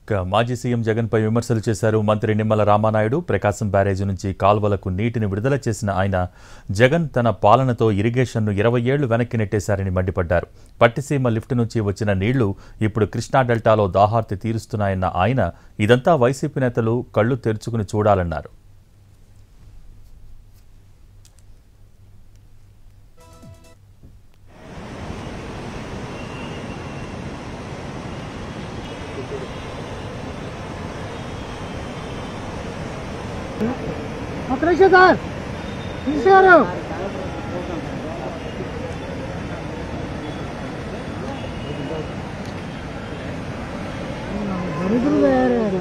ఇక మాజీ సీఎం జగన్పై విమర్శలు చేశారు మంత్రి నిమ్మల రామానాయుడు ప్రకాశం బ్యారేజీ నుంచి కాల్వలకు నీటిని విడుదల చేసిన ఆయన జగన్ తన పాలనతో ఇరిగేషన్ను ఇరవై ఏళ్లు వెనక్కి నెట్టేశారని మండిపడ్డారు పట్టిసీమ లిఫ్ట్ నుంచి వచ్చిన నీళ్లు ఇప్పుడు కృష్ణా డెల్టాలో దాహార్తి తీరుస్తున్నాయన్న ఆయన ఇదంతా వైసీపీ నేతలు కళ్ళు తెరుచుకుని చూడాలన్నారు ఒక్క నిమిషం సార్ తీసారు దరిద్రులు తయారయ్యారు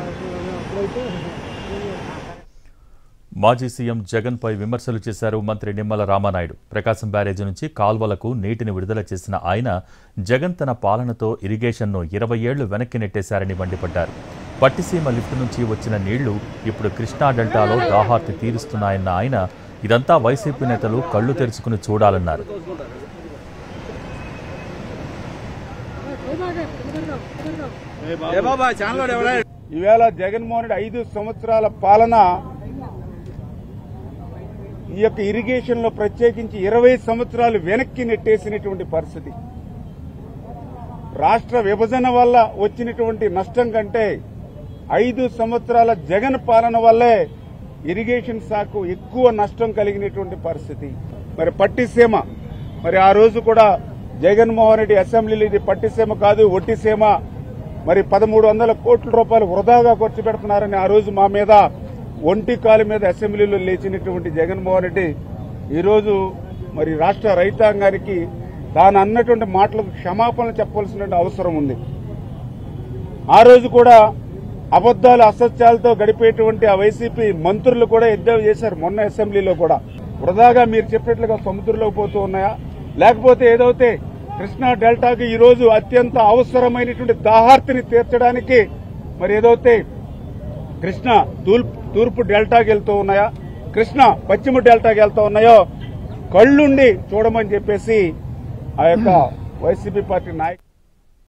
మాజీ సీఎం జగన్పై విమర్శలు చేశారు మంత్రి నిమ్మల రామానాయుడు ప్రకాశం బ్యారేజీ నుంచి కాల్వలకు నీటిని విడుదల చేసిన ఆయన జగన్ తన పాలనతో ఇరిగేషన్ను ఇరవై ఏళ్లు వెనక్కి నెట్టేశారని మండిపడ్డారు పట్టిసీమ లిఫ్ట్ నుంచి వచ్చిన నీళ్లు ఇప్పుడు కృష్ణా డెల్టాలో దాహార్తి తీరుస్తున్నాయన్న ఆయన ఇదంతా వైసీపీ నేతలు కళ్ళు తెరుచుకుని చూడాలన్నారు ఈవేళ జగన్మోహన్ రెడ్డి ఐదు సంవత్సరాల పాలన ఈ యొక్క ఇరిగేషన్ లో ప్రత్యేకించి ఇరవై సంవత్సరాలు వెనక్కి నెట్టేసినటువంటి పరిస్థితి రాష్ట్ర విభజన వల్ల వచ్చినటువంటి నష్టం కంటే ఐదు సంవత్సరాల జగన్ పాలన వల్లే ఇరిగేషన్ శాఖకు ఎక్కువ నష్టం కలిగినటువంటి పరిస్థితి మరి పట్టిసీమ మరి ఆ రోజు కూడా జగన్మోహన్ రెడ్డి అసెంబ్లీలో ఇది పట్టిసీమ కాదు ఒట్టిసీమ మరి పదమూడు వందల కోట్ల రూపాయలు వృధాగా ఖర్చు పెడుతున్నారని ఆ రోజు మా మీద ఒంటి కాలు మీద అసెంబ్లీలో లేచినటువంటి జగన్మోహన్ రెడ్డి ఈరోజు మరి రాష్ట్ర రైతాంగానికి తాను అన్నటువంటి మాటలకు క్షమాపణలు చెప్పవలసిన అవసరం ఉంది ఆ రోజు కూడా అబద్దాలు అసత్యాలతో గడిపేటువంటి ఆ వైసీపీ మంత్రులు కూడా ఎద్దేవా చేశారు మొన్న అసెంబ్లీలో కూడా వృధాగా మీరు చెప్పినట్లుగా సముద్రంలోకి పోతూ ఉన్నాయా లేకపోతే ఏదైతే కృష్ణా డెల్టాకి ఈ రోజు అత్యంత అవసరమైనటువంటి దాహార్తిని తీర్చడానికి మరి ఏదైతే కృష్ణ తూర్పు తూర్పు డెల్టాకి వెళ్తూ ఉన్నాయా కృష్ణ పశ్చిమ డెల్టాకి వెళ్తూ ఉన్నాయో కళ్ళుండి చూడమని చెప్పేసి ఆ యొక్క వైసీపీ పార్టీ నాయకులు